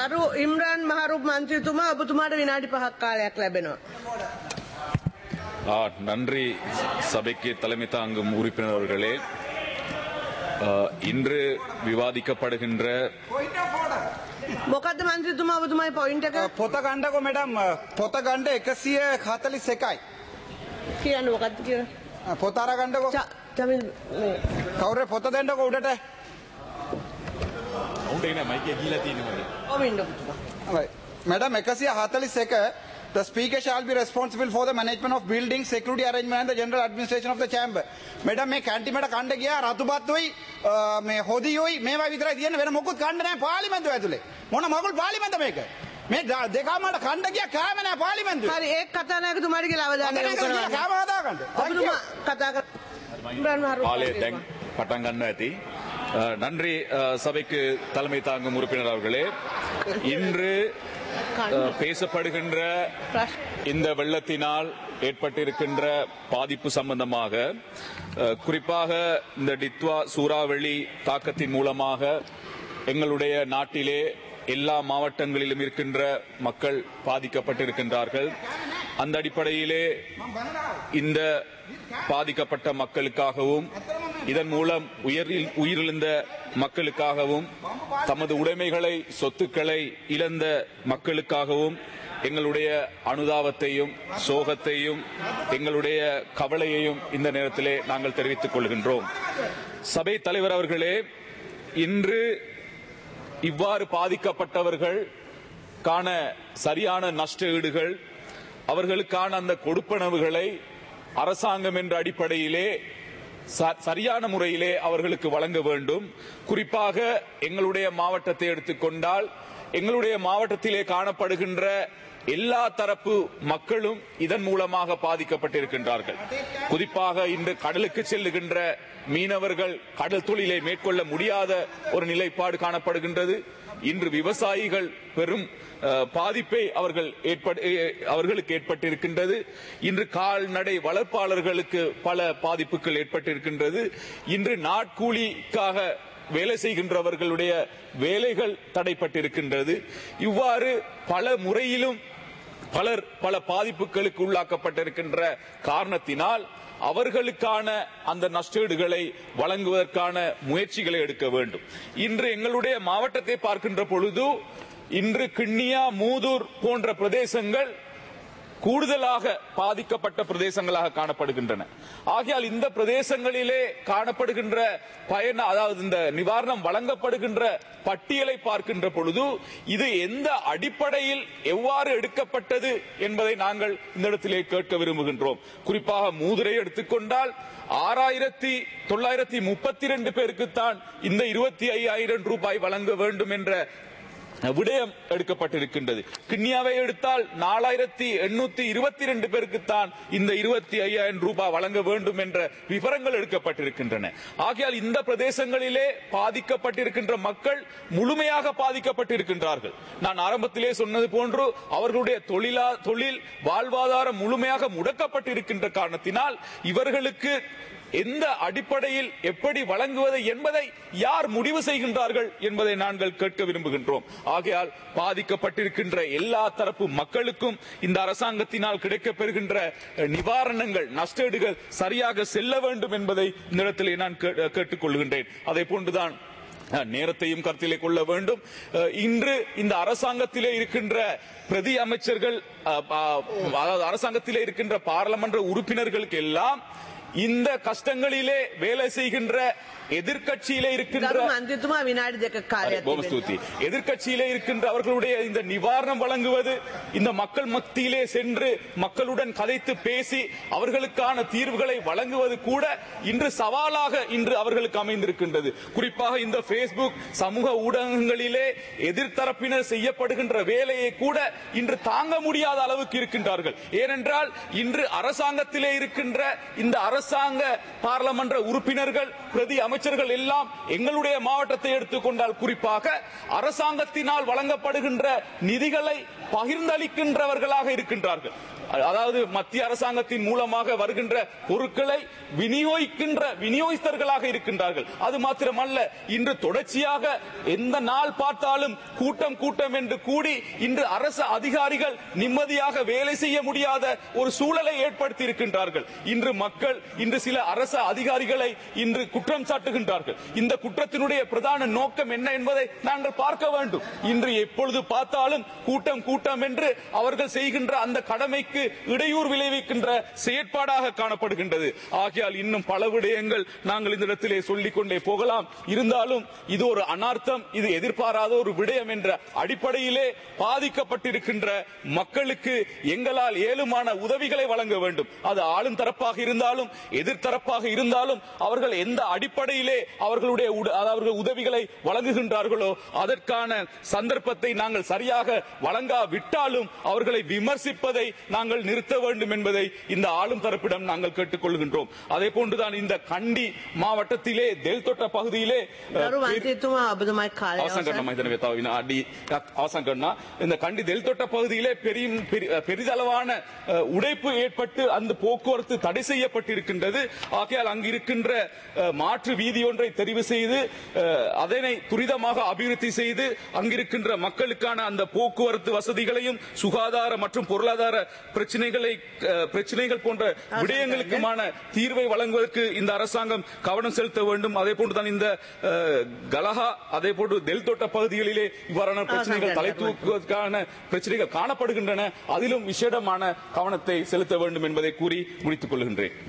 ගරු ඉම්රාන් මහරුප් මන්ත්‍රීතුමා ඔබතුමාට විනාඩි පහක් කාලයක් ලැබෙනවා. ஆ, நன்றி சபைக்கு தலைமை தாங்கும் உறுப்பினர் அவர்களே ஆ, இன்று விவாதிக்கப்படுகின்ற මොකද මන්ත්‍රීතුමා ඔබතුමායි පොයින්ට එක පොත ගණ්ඩකො මෙඩම් පොත ගණ්ඩ එකසිය හතලිස් එකයි. කියන්න මොකක්ද කිය පොතාර ගණ්ඩකො චමිල් කවුර පොත දෙන්නකො උඩට ඔමින්ඩ ඔබතුමා. Madam, එකසිය හතලිස් එක The speaker shall be responsible for the management of building, security arrangement and the general administration of the chamber. මෙඩම් මේ කැන්ටිමට කණ්ඩ ගියා රතුපත්තුයි මේ හොදියොයි මේවා විතරයි තියෙන වෙන මොකුත් කණ්ඩ නැහැ පාර්ලිමේන්තුව ඇතුලේ. මොන මගුල් පාර්ලිමේන්ත මේක? මේ ද- දෙකමට කණ්ඩ ගියා කෑම නැහැ පාර්ලිමේන්තුවේ. හරි ඒ කතානායකතුමාට කියලා අවධානය අතන යොමු ඉඳලා කරනවා. කෑම හදාගන්න. Thank you. ඔබතුමා කතා කර ඉම්රාන් මහරුප් ஆலே මන්ත්‍රීතුමා. தேங் பட்டங்கன்னு ඇති ஆ, நன்றி ஆ, சபைக்கு தலைமை தாங்கும் உறுப்பினர் அவர்களே இன்று ஆ, பேசப்படுகின்ற ප්‍රශ්න இந்த வெள்ளத்தினால் ஏற்பட்டிருக்கின்ற பாதிப்பு சம்பந்தமாக அஹ், குறிப்பாக இந்த டித்வா சூறாவளி தாக்கத்தின் மூலமாக எங்களுடைய நாட்டிலே எல்லா மாவட்டங்களிலும் இருக்கின்ற மக்கள் பாதிக்கப்பட்டிருக்கின்றார்கள் அந்த அடிப்படையிலே இந்த பாதிக்கப்பட்ட மக்களுக்காகவும் இதன் மூலம் உயிரில் உயிரிழந்த மக்களுக்காகவும் தமது உடைமைகளை சொத்துக்களை இழந்த மக்களுக்காகவும் எங்களுடைய அனுதாபத்தையும் சோகத்தையும் எங்களுடைய கவலையையும் இந்த நேரத்திலே நாங்கள் தெரிவித்துக் கொள்கின்றோம் சபை தலைவர் அவர்களே இன்று இவ்வாறு பாதிக்கப்பட்டவர்கள் காண சரியான நஷ்ட ஈடுகள் அவர்களுக்கான அந்த கொடுப்பனவுகளை அரசாங்கம் என்ற அடிப்படையிலே ச- சரியான முறையிலே அவர்களுக்கு வழங்க வேண்டும் குறிப்பாக எங்களுடைய மாவட்டத்தை எடுத்துக்கொண்டால் எங்களுடைய மாவட்டத்திலே காணப்படுகின்ற எல்லா தரப்பு மக்களும் இதன் மூலமாக பாதிக்கப்பட்டிருக்கின்றார்கள் குறிப்பாக இன்று கடலுக்கு செல்லுகின்ற மீனவர்கள் கடல் தொழிலை மேற்கொள்ள முடியாத ஒரு நிலைப்பாடு காணப்படுகின்றது இன்று விவசாயிகள் பெரும் அஹ், பாதிப்பை அவர்கள் ஏற்பட- அஹ், அவர்களுக்கு ஏற்பட்டிருக்கின்றது இன்று கால்நடை வளர்ப்பாளர்களுக்கு பல பாதிப்புகள் ஏற்பட்டிருக்கின்றது இன்று நாட்கூலிக்காக வேலை செய்கின்றவர்களுடைய வேலைகள் தடைப்பட்டிருக்கின்றது இவ்வாறு பல முறையிலும் பலர் பல பாதிப்புகளுக்கு உள்ளாக்கப்பட்டிருக்கின்ற காரணத்தினால் அவர்களுக்கான அந்த நஷ்டீடுகளை வழங்குவதற்கான முயற்சிகளை எடுக்க வேண்டும் இன்று எங்களுடைய மாவட்டத்தை பார்க்கின்ற பொழுது இன்று கிண்ணியா மூதூர் போன்ற பிரதேசங்கள் கூடுதலாக பாதிக்கப்பட்ட பிரதேசங்களாக காணப்படுகின்றன ஆகையால் இந்த பிரதேசங்களிலே காணப்படுகின்ற பயன் அதாவது இந்த நிவாரணம் வழங்கப்படுகின்ற பட்டியலை பார்க்கின்ற பொழுது இது எந்த அடிப்படையில் எவ்வாறு எடுக்கப்பட்டது என்பதை நாங்கள் இந்த இடத்திலே கேட்க விரும்புகின்றோம் குறிப்பாக மூதுரை எடுத்துக்கொண்டால் ஆறாயிரத்தி தொள்ளாயிரத்தி முப்பத்தி ரெண்டு பேருக்குத்தான் இந்த இருபத்தி ஐயாயிரம் ரூபாய் வழங்க வேண்டும் என்ற விடயம் எடுக்கப்பட்டிருக்கின்றது கிண்ணியாவை எடுத்தால் நாலாயிரத்தி எண்ணூத்தி இருபத்தி ரெண்டு பேருக்குத்தான் இந்த இருபத்தி ஐயாயிரம் ரூபாய் வழங்க வேண்டும் என்ற விவரங்கள் எடுக்கப்பட்டிருக்கின்றன ஆகையால் இந்த பிரதேசங்களிலே பாதிக்கப்பட்டிருக்கின்ற மக்கள் முழுமையாக பாதிக்கப்பட்டிருக்கின்றார்கள் நான் ஆரம்பத்திலே சொன்னது போன்று அவர்களுடைய தொழிலா தொழில் வாழ்வாதாரம் முழுமையாக முடக்கப்பட்டிருக்கின்ற காரணத்தினால் இவர்களுக்கு எந்த அடிப்படையில் எப்படி வழங்குவது என்பதை யார் முடிவு செய்கின்றார்கள் என்பதை நாங்கள் கேட்க விரும்புகின்றோம் ஆகையால் பாதிக்கப்பட்டிருக்கின்ற எல்லா தரப்பு மக்களுக்கும் இந்த அரசாங்கத்தினால் கிடைக்கப்பெறுகின்ற அஹ், நிவாரணங்கள் நஷ்டஈடுகள் சரியாக செல்ல வேண்டும் என்பதை இந்த இடத்திலே நான் கே- கேட்டுக் கொள்கின்றேன் அதே போன்றுதான் அஹ், நேரத்தையும் கருத்திலே கொள்ள வேண்டும் அஹ், இன்று இந்த அரசாங்கத்திலே இருக்கின்ற பிரதி அமைச்சர்கள் அஹ், அஹ், அதாவது அரசாங்கத்திலே இருக்கின்ற பாராளுமன்ற உறுப்பினர்களுக்கு எல்லாம் இந்த கஷ்டங்களிலே வேலை செய்கின்ற எதிர்க்கட்சியிலே இருக்கின்ற ගරු මන්ත්‍රීතුමා විනාඩි දෙක කාලයක් போம තිබෙනවා. ஸ்தூதி எதிர்க்கட்சியிலே இருக்கின்ற அவர்களுடைய இந்த நிவாரணம் வழங்குவது இந்த மக்கள் மத்தியிலே சென்று மக்களுடன் கதைத்து பேசி அவர்களுக்கான தீர்வுகளை வழங்குவது கூட இன்று சவாலாக இன்று அவர்களுக்கு அமைந்திருக்கின்றது குறிப்பாக இந்த பேஸ்புக் சமூக ஊடகங்களிலே எதிர்த்தரப்பினர் செய்யப்படுகின்ற வேலையை கூட இன்று தாங்க முடியாத அளவுக்கு இருக்கின்றார்கள் ஏனென்றால் இன்று அரசாங்கத்திலே இருக்கின்ற இந்த அரசாங்க பாராளுமன்ற உறுப்பினர்கள் பிரதி அமைச்சர்கள் எல்லாம் எங்களுடைய மாவட்டத்தை எடுத்துக்கொண்டால் குறிப்பாக அரசாங்கத்தினால் வழங்கப்படுகின்ற நிதிகளை பகிர்ந்தளிக்கின்றவர்களாக இருக்கின்றார்கள் அதாவது மத்திய அரசாங்கத்தின் மூலமாக வருகின்ற பொருட்களை விநியோகிக்கின்ற விநியோகிஸ்தர்களாக இருக்கின்றார்கள் அது மாத்திரமல்ல இன்று தொடர்ச்சியாக எந்த நாள் பார்த்தாலும் கூட்டம் கூட்டம் என்று கூடி இன்று அரசு அதிகாரிகள் நிம்மதியாக வேலை செய்ய முடியாத ஒரு சூழலை ஏற்படுத்தி இருக்கின்றார்கள் இன்று மக்கள் இன்று சில அரசு அதிகாரிகளை இன்று குற்றம் சாட்டுகின்றார்கள் இந்த குற்றத்தினுடைய பிரதான நோக்கம் என்ன என்பதை நாங்கள் பார்க்க வேண்டும் இன்று எப்பொழுது பார்த்தாலும் கூட்டம் கூட்டம் என்று அவர்கள் செய்கின்ற அந்த கடமைக்கு இடையூறு விளைவிக்கின்ற செயற்பாடாக காணப்படுகின்றது ஆகையால் இன்னும் பல விடயங்கள் நாங்கள் இந்த இடத்திலே சொல்லிக் கொண்டே போகலாம் இருந்தாலும் இது ஒரு அனார்த்தம் இது எதிர்பாராத ஒரு விடயம் என்ற அடிப்படையிலே பாதிக்கப்பட்டிருக்கின்ற மக்களுக்கு எங்களால் ஏழுமான உதவிகளை வழங்க வேண்டும் அது ஆளும் தரப்பாக இருந்தாலும் எதிர்த்தரப்பாக இருந்தாலும் அவர்கள் எந்த அடிப்படையிலே அவர்களுடைய உட- அவர்கள் உதவிகளை வழங்குகின்றார்களோ அதற்கான சந்தர்ப்பத்தை நாங்கள் சரியாக வழங்காவிட்டாலும் அவர்களை விமர்சிப்பதை நாங்கள் நிறுத்த வேண்டும் என்பதை இந்த ஆளும் தரப்பிடம் நாங்கள் கேட்டுக்கொள்கின்றோம் அதே போன்றுதான் இந்த கண்டி மாவட்டத்திலே தெல்தொட்ட பகுதியிலே அஹ், ගරු මන්ත්‍රීතුමා ඔබතුමායි කාලය අවසන් අවසන්. කරන මම හිතන වේතාව විනාඩි අවසන් කරනවා இந்த கண்டி தெல்தொட்ட பகுதியிலே பெரிய பெரி- பெரிதளவான அஹ், உடைப்பு ஏற்பட்டு அந்த போக்குவரத்து தடை செய்யப்பட்டிருக்கின்றது ஆகையால் அங்கு இருக்கின்ற அஹ், மாற்று வீதி ஒன்றை தெரிவு செய்து அஹ், அதனை துரிதமாக அபிவிருத்தி செய்து அங்கிருக்கின்ற மக்களுக்கான அந்த போக்குவரத்து வசதிகளையும் சுகாதார மற்றும் பொருளாதார பிரச்சனைகளை அஹ், பிரச்சனைகள் போன்ற விடயங்களுக்குமான தீர்வை வழங்குவதற்கு இந்த அரசாங்கம் கவனம் செலுத்த வேண்டும் அதே போன்றுதான் இந்த அஹ், கலஹா அதே போன்று தெல்தோட்ட பகுதிகளிலே இவ்வாறான பிரச்சனைகள் தலை தூக்குவதற்கான பிரச்சனைகள் காணப்படுகின்றன அதிலும் விசேடமான கவனத்தை செலுத்த வேண்டும் என்பதை கூறி முடித்துக் கொள்கின்றேன்